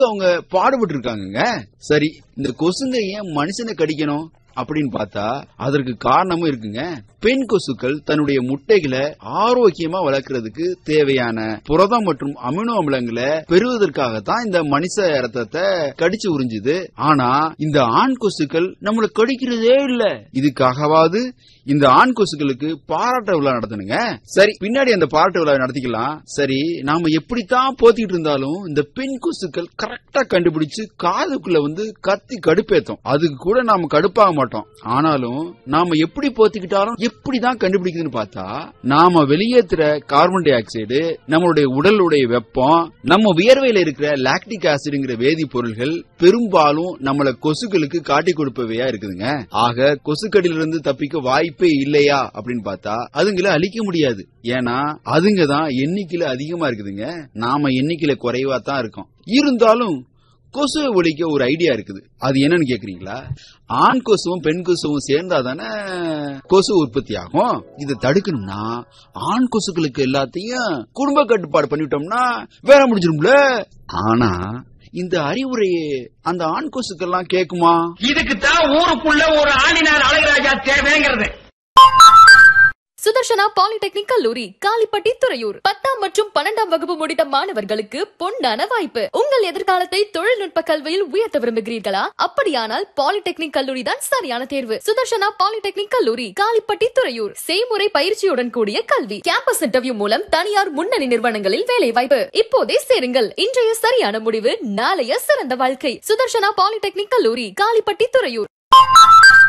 அவங்க பாடுபட்டு இருக்காங்கங்க சரி இந்த கொசுங்க ஏன் மனுஷனை கடிக்கணும் அப்படின்னு பார்த்தா அதற்கு காரணமும் இருக்குங்க பெண் கொசுக்கள் தன்னுடைய முட்டைகளை ஆரோக்கியமா வளர்க்கறதுக்கு தேவையான புரதம் மற்றும் அமினோ அமிலங்களை பெறுவதற்காகத்தான் இந்த மனுஷ ரத்தத்தை கடிச்சு உறிஞ்சுது ஆனா இந்த ஆண் கொசுக்கள் நம்மள கடிக்கிறதே இல்ல இதுக்காகவாது இந்த ஆண் கொசுக்களுக்கு பாராட்ட விழா நடத்தணுங்க சரி பின்னாடி அந்த பாராட்ட விழா நடத்திக்கலாம் சரி நாம எப்படித்தான் போத்திட்டு இருந்தாலும் இந்த பெண் கொசுக்கள் கரெக்டா கண்டுபிடிச்சு காதுக்குள்ள வந்து கத்தி கடுப்பேத்தும் அதுக்கு கூட நாம கடுப்பாக மாட்டோம் ஆனாலும் நாம எப்படி போத்திக்கிட்டாலும் எப்படிதான் கண்டுபிடிக்குதுன்னு பார்த்தா நாம வெளியேற்றுற கார்பன் டை ஆக்சைடு நம்மளுடைய உடலுடைய வெப்பம் நம்ம வியர்வையில இருக்கிற லாக்டிக் ஆசிடுங்கிற வேதிப்பொருள்கள் பெரும்பாலும் நம்மள கொசுக்களுக்கு காட்டி கொடுப்பவையா இருக்குதுங்க ஆக கொசுக்கடியிலிருந்து தப்பிக்க வாய்ப்பே இல்லையா அப்படின்னு பார்த்தா அதுங்களை அழிக்க முடியாது ஏன்னா அதுங்க தான் எண்ணிக்கையில அதிகமா இருக்குதுங்க நாம எண்ணிக்கையில குறைவா தான் இருக்கோம் இருந்தாலும் கொசுவை ஒழிக்க ஒரு ஐடியா இருக்குது அது என்னன்னு கேக்குறீங்களா ஆண் கொசுவும் பெண் கொசுவும் சேர்ந்தா தானே கொசு உற்பத்தி ஆகும் இதை தடுக்கணும்னா ஆண் கொசுக்களுக்கு எல்லாத்தையும் குடும்ப கட்டுப்பாடு பண்ணிவிட்டோம்னா வேலை முடிஞ்சிரும்ல ஆனா இந்த அறிவுரையை அந்த ஆண் கொசுக்கெல்லாம் கேக்குமா இதுக்கு தான் ஊருக்குள்ள ஒரு ஆளினார் அழகராஜா தேவைங்கிறது சுதர்ஷனா பாலிடெக்னிக் கல்லூரி காலிப்பட்டி துறையூர் பத்தாம் மற்றும் பன்னெண்டாம் வகுப்பு முடித்த மாணவர்களுக்கு பொன்னான வாய்ப்பு உங்கள் எதிர்காலத்தை தொழில்நுட்ப கல்வியில் உயர்த்த விரும்புகிறீர்களா அப்படியானால் பாலிடெக்னிக் கல்லூரி தான் சரியான தேர்வு சுதர்ஷனா பாலிடெக்னிக் கல்லூரி காலிப்பட்டி துறையூர் செய்முறை பயிற்சியுடன் கூடிய கல்வி கேம்பஸ் இன்டர்வியூ மூலம் தனியார் முன்னணி நிறுவனங்களில் வேலை வாய்ப்பு இப்போதே சேருங்கள் இன்றைய சரியான முடிவு நாளைய சிறந்த வாழ்க்கை சுதர்ஷனா பாலிடெக்னிக் கல்லூரி காலிப்பட்டி துறையூர்